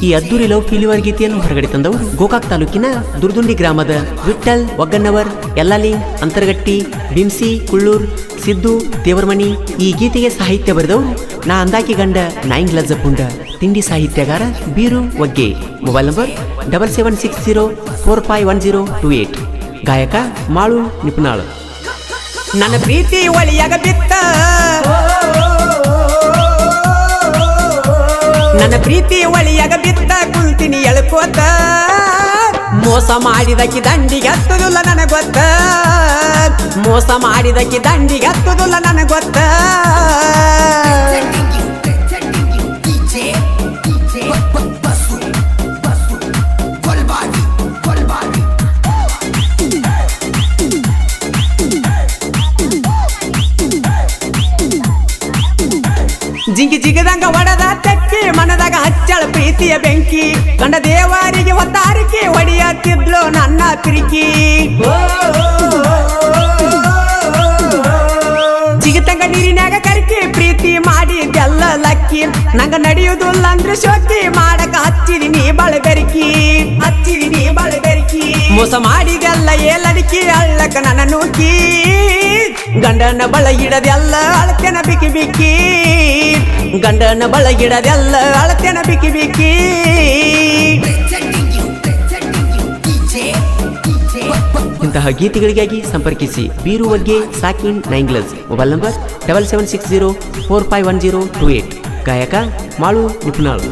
ಈ ಅದ್ದೂರಿ ಲವ್ ಫಿಲಿವರ್ ಗೀತೆಯನ್ನು ಹೊರಗಡೆ ತಂದವರು ಗೋಕಾಕ್ ತಾಲೂಕಿನ ದುರ್ದುಂಡಿ ಗ್ರಾಮದ ವಿಠಲ್ ಒಗ್ಗನ್ನವರ್ ಯಲ್ಲಾಲಿ ಅಂತರಗಟ್ಟಿ ಬಿಮ್ಸಿ ಕುಳ್ಳೂರ್ ಸಿದ್ದು ದೇವರಮಣಿ ಈ ಗೀತೆಗೆ ಸಾಹಿತ್ಯ ಬರೆದವರು ನಾ ಅಂದಾಕಿ ಗಂಡ ನಾಯಿಂಗ್ ಲಜ್ಜಪುಂಡ ತಿಂಡಿ ಸಾಹಿತ್ಯಗಾರ ಬೀರು ಒಗ್ಗೆ mobile number double seven six zero four five one zero two eight ಗಾಯಕ ಮಾಳು ನಿಪುಣಾಳು ನನ್ನ ಪ್ರೀತಿ ಒಳಿಯಾಗ ಬಿತ್ತ ನನ್ನ ಪ್ರೀತಿ ಒಳಿಯಾಗ ಬಿತ್ತ ಕುಂತಿನಿ ಎಳ್ಕೋತ ಮೋಸ ಮಾಡಿದಕ್ಕಿ ದಂಡಿಗೆ ಹತ್ತುದಿಲ್ಲ ನನಗೆ ಗೊತ್ತ ಮೋಸ ಮಾಡಿದಕ್ಕಿ ದಂಡಿಗೆ ಹತ್ತುದಿಲ್ಲ ನನಗೆ ಗೊತ್ತ ಜಿಂಗಿ ಜಿಗದಂಗ ಒಡದ ತೆಕ್ಕಿ ಮನದಾಗ ಹಚ್ಚಳ ಪ್ರೀತಿಯ ಬೆಂಕಿ ಕಂಡ ದೇವರಿಗೆ ಒತ್ತಾರಿಕೆ ಹೊಡಿಯತ್ತಿದ್ಲು ನನ್ನ ಪಿರಿಕಿ ಜಿಗತಂಗ ನೀರಿನಾಗ ಕರಿಕಿ ಪ್ರೀತಿ ಮಾಡಿದ್ದೆಲ್ಲ ಲಕ್ಕಿ ನಂಗ ನಡೆಯುವುದಿಲ್ಲ ಅಂದ್ರೆ ಶೋಕಿ ಮಾಡಕ ಹಚ್ಚಿದಿನಿ ಬಳೆ ಬೆರಕಿ ಹಚ್ಚಿದಿನಿ ಬಳೆ ಬೆರಕಿ ಮೋಸ ಮಾಡಿದೆಲ್ಲ ಏಲಡಿಕಿ ಅಳ್ಳಕ ನನ್ನ ನೂಕಿ ಗಂಡನ ಬಳ ಇಡದೆಲ್ಲ ಅಳತೆನ ಬಿಕ್ಕಿ ಬಿಕ್ಕಿ ಗಂಡನ ಬಳ ಇಡದೆಲ್ಲ ಅಳತೆನ ಬಿಕ್ಕಿ ಬಿಕ್ಕಿ ಇಂತಹ ಗೀತೆಗಳಿಗಾಗಿ ಸಂಪರ್ಕಿಸಿ ಬೀರು ಬಗ್ಗೆ ಸಾಕಿನ್ ನೈಂಗ್ಲಸ್ mobile number double seven six zero four five one zero two eight ಗಾಯಕ ಮಾಳು ನಿಪುಣಾಳು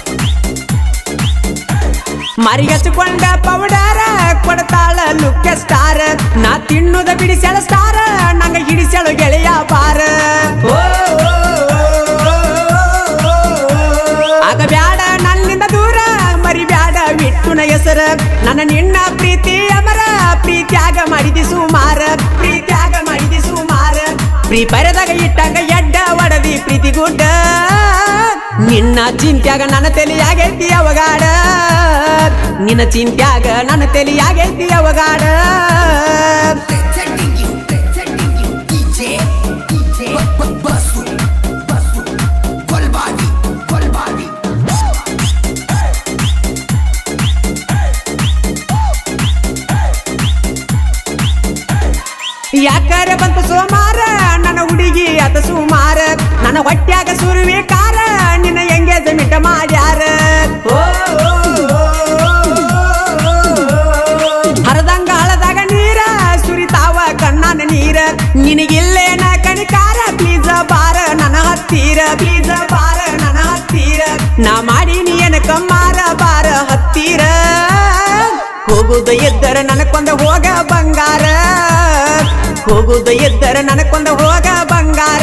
ಮರಿಗಚ್ಚಿಕೊಂಡ ಪೌಡರ ಕೊಡ್ತಾಳ ಲುಕ್ಕ ಸ್ಟಾರ್ ನಾ ತಿನ್ನುದ ಬಿಡಿಸಳ ಸ್ಟಾರ್ ನಂಗ ಹಿಡಿಸಳು ಗೆಳೆಯ ಬಾರ ಆಗ ಬ್ಯಾಡ ನನ್ನಿಂದ ದೂರ ಮರಿ ಬ್ಯಾಡ ಬಿಟ್ಟುನ ಹೆಸರ ನನ್ನ ನಿನ್ನ ಪ್ರೀತಿ ಅಮರ ಪ್ರೀತಿಯಾಗ ಮಾಡಿದಿ ಸುಮಾರ ಪ್ರೀತಿಯಾಗ ಮಾಡಿದಿ ಸುಮಾರ ಪ್ರೀ ಪರದಾಗ ಇಟ್ಟಂಗ ಎಡ್ಡ ಒಡದಿ ಪ್ರೀತಿ ಗುಡ್ಡ ನಿನ್ನ ಚಿಂತ್ಯಾಗ ನನ್ನ ತಲೆಯಾಗೈತಿ ಅವಗಾಡ ನಿನ್ನ ಚಿಂತ್ಯಾಗ ನನ್ನ ತಲೆಯಾಗೈತಿ ಅವಗಾಡ ಯಾಕಾರ ಬಂತು ಸೋಮಾರ ನನ್ನ ಹುಡುಗಿ ಅತ ಸುಮಾರ ನನ್ನ ಹೊಟ್ಯಾಗ ಸುರುವೆ ಕಾರ ನಿನ್ನ ಎಂಗೇಜ್ಮೆಂಟ್ ಮಾಡ್ಯಾರ ಹರದಂಗ ಹಳದಾಗ ನೀರ ಸುರಿತಾವ ಕಣ್ಣನ ನೀರ ನಿನಗಿಲ್ಲೇನ ಕಣಿಕಾರ ಪ್ಲೀಸ್ ಬಾರ ನನ್ನ ಹತ್ತೀರ ಪ್ಲೀಸ್ ಬಾರ ನನ್ನ ಹತ್ತೀರ ನಾ ಮಾಡೀನಿ ಏನ ಕಮ್ಮಾರ ಬಾರ ಹತ್ತೀರ ಹೋಗುದ ಎದ್ದರ ನನಕೊಂದ ಹೋಗ ಬಂಗಾರ ಹೋಗುದ ಎದ್ದರ ನನಕೊಂದ ಹೋಗ ಬಂಗಾರ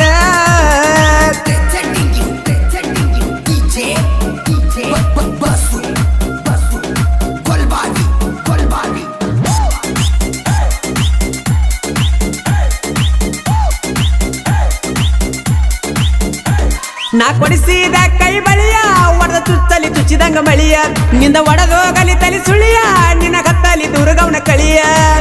ನಾ ಕೊಡಿಸಿದ ಕೈ ಬಳಿಯ ಒಡೆದ ತುತ್ತಲಿ ತುಚ್ಚಿದಂಗ ಮಳಿಯ ನಿಂದ ಒಡೆದೋಗಲಿ ತಲಿ ಸುಳಿಯ ನಿನ್ನ ಕತ್ತಲಿ ದುರ್ಗವನ ಕಳಿಯ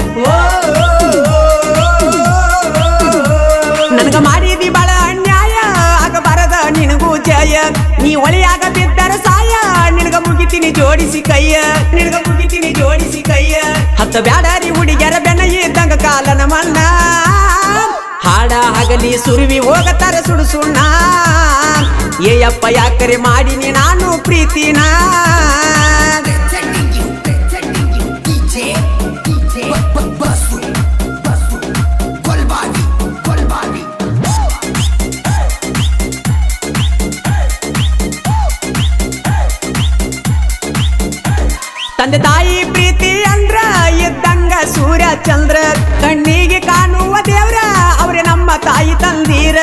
ನನಗ ಮಾಡಿದಿ ಬಾಳ ಅನ್ಯಾಯ ಆಗ ಬರದ ನಿನಗೂ ಜಯ ನೀ ಒಳಿಯಾಗ ಬಿದ್ದರ ಸಾಯ ನಿನಗ ಮುಗಿತೀನಿ ಜೋಡಿಸಿ ಕೈಯ ನಿನಗ ಮುಗಿತೀನಿ ಜೋಡಿಸಿ ಕೈಯ ಹತ್ತ ಬ್ಯಾಡಾರಿ ಹುಡುಗ್ಯಾರ ಬೆನ್ನ ಇದ್ದಂಗ ಕಾಲನ ಮಣ್ಣ ಹಾಡ ಹಗಲಿ ಸುರುವಿ ಹೋಗತಾರ ಸುಡು ಸುಣ್ಣ ಏಯಪ್ಪ ಯಾಕರೆ ಮಾಡಿನಿ ನಾನು ಪ್ರೀತಿನ ತಂದೆ ತಾಯಿ ಪ್ರೀತಿ ಅಂದ್ರ ಇದ್ದಂಗ ಸೂರ್ಯ ಚಂದ್ರ ಕಣ್ಣಿಗೆ ಕಾಣುವ ದೇವ್ರ ಅವ್ರೆ ನಮ್ಮ ತಾಯಿ ತಂದೀರ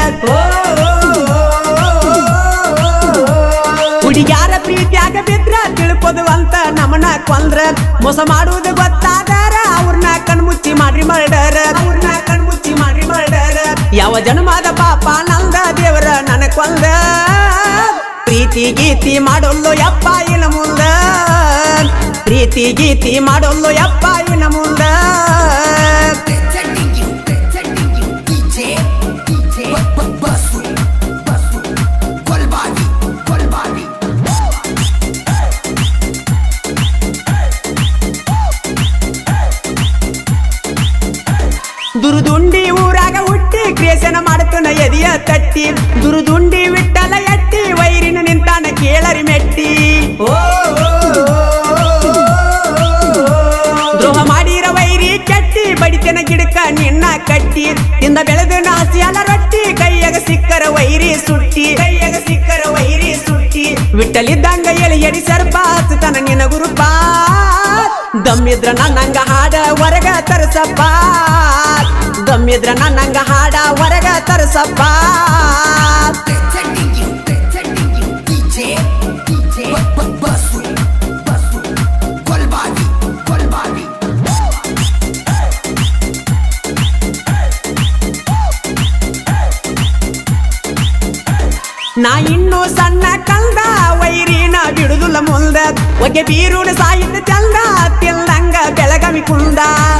ಹುಡುಗ್ಯಾರ ಪ್ರೀತಿಯಾಗ ಬಿದ್ರ ತಿಳ್ಕೋದು ಅಂತ ನಮನ ಕೊಂದ್ರ ಮೋಸ ಮಾಡುವುದು ಗೊತ್ತಾದಾರ ಅವ್ರನ್ನ ಕಣ್ಮುಚ್ಚಿ ಮಾಡ್ರಿ ಮರ್ಡರ ಅವ್ರನ್ನ ಕಣ್ಮುಚ್ಚಿ ಮಾಡ್ರಿ ಮರ್ಡರ ಯಾವ ಜನ್ಮದ ಪಾಪ ನಂದ ದೇವರ ನನ ಕೊಂದ ಪ್ರೀತಿ ಗೀತಿ ಮಾಡೋಲ್ಲೋ ಯಪ್ಪ ಇನ ಮುಂದ ಪ್ರೀತಿ ಗೀತಿ ಮಾಡೋಲ್ಲೋ ಯಪ್ಪ ಇನ ಮುಂದ ವಿಟ್ಟಲಿದ್ದಂಗ ಎಳಿ ಎಡಿ ಸರ್ಪ ಹಚ್ಚತನ ನಿನ ಗುರುಪ ದಮ್ಮಿದ್ರ ನನ್ನಂಗ ಹಾಡ ಹೊರಗ ತರಸಪ್ಪ ದಮ್ಮಿದ್ರ ನನ್ನಂಗ ಹಾಡ ಹೊರಗ ತರಸಪ್ಪ Pretending you, pretending you, DJ, DJ, Basu, Basu, Kolbani, Kolbani. ನಾ ಇನ್ನೂ ಸಣ್ಣ ಕಂದ ವೈರಿನ ಬಿಡುದುಲ್ಲ ಮುಂದ ಒಗೆ ಬೀರುಣ ಸಾಹಿತ್ಯ ಚಂದ ತಿಲ್ಲಂಗ ಬೆಳಗವಿ ಕುಂದ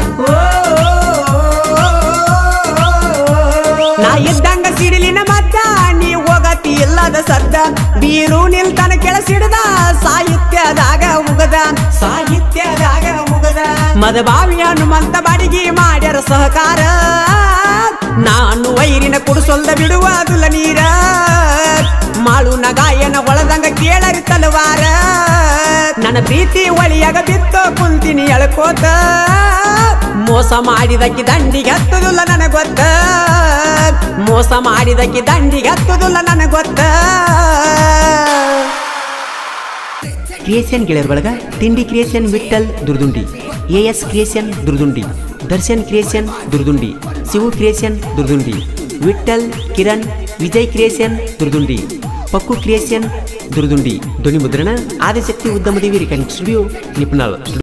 ನಾ ಇದ್ದಂಗ ಸಿಡಿಲಿನ ಮದ್ದ ನೀ ಹೋಗತಿ ಇಲ್ಲದ ಸದ್ದ ಬೀರು ನಿಲ್ತನ ಕೆಳಸಿಡದ ಸಾಹಿತ್ಯದಾಗ ಉಗದ ಸಾಹಿತ್ಯದಾಗ ಉಗದ ಮದಭಾವಿ ಹನುಮಂತ ಬಾಡಿಗೆ ಮಾಡ್ಯಾರ ಸಹಕಾರ ನಾನು ವೈರಿನ ಕುಡಿಸೊಲ್ದ ಬಿಡುವುದಿಲ್ಲ ನೀರ ಮಾಳು ನಗಾಯನ ಒಳದಂಗ ಕೇಳರಿ ತಲವಾರ ನನ್ನ ಪ್ರೀತಿ ಒಳಿಯಾಗ ಬಿತ್ತು ಕುಂತಿನಿ ಎಳ್ಕೋತ ಮೋಸ ಮಾಡಿದಕ್ಕೆ ದಂಡಿಗೆ ಹತ್ತುದಿಲ್ಲ ನನಗೆ ಗೊತ್ತ ಮೋಸ ಮಾಡಿದಕ್ಕೆ ದಂಡಿಗೆ ಹತ್ತುದಿಲ್ಲ ನನಗೆ ಗೊತ್ತ ಕ್ರಿಯೇಷನ್ ಗೆಳೆಯರ ಬಳಗ ತಿಂಡಿ creation Vittal Durdundi A S creation Durdundi Darshan creation Durdundi Shivu creation Durdundi Vittal Kiran Vijay creation Durdundi Pakku creation Durdundi ಧ್ವನಿ ಮುದ್ರಣ ಆದಿಶಕ್ತಿ ಉದ್ಯಮದೇವಿ ರಿಕಾರ್ಡಿಂಗ್ ಸ್ಟುಡಿಯೋ ನಿಪುಣಾಳ್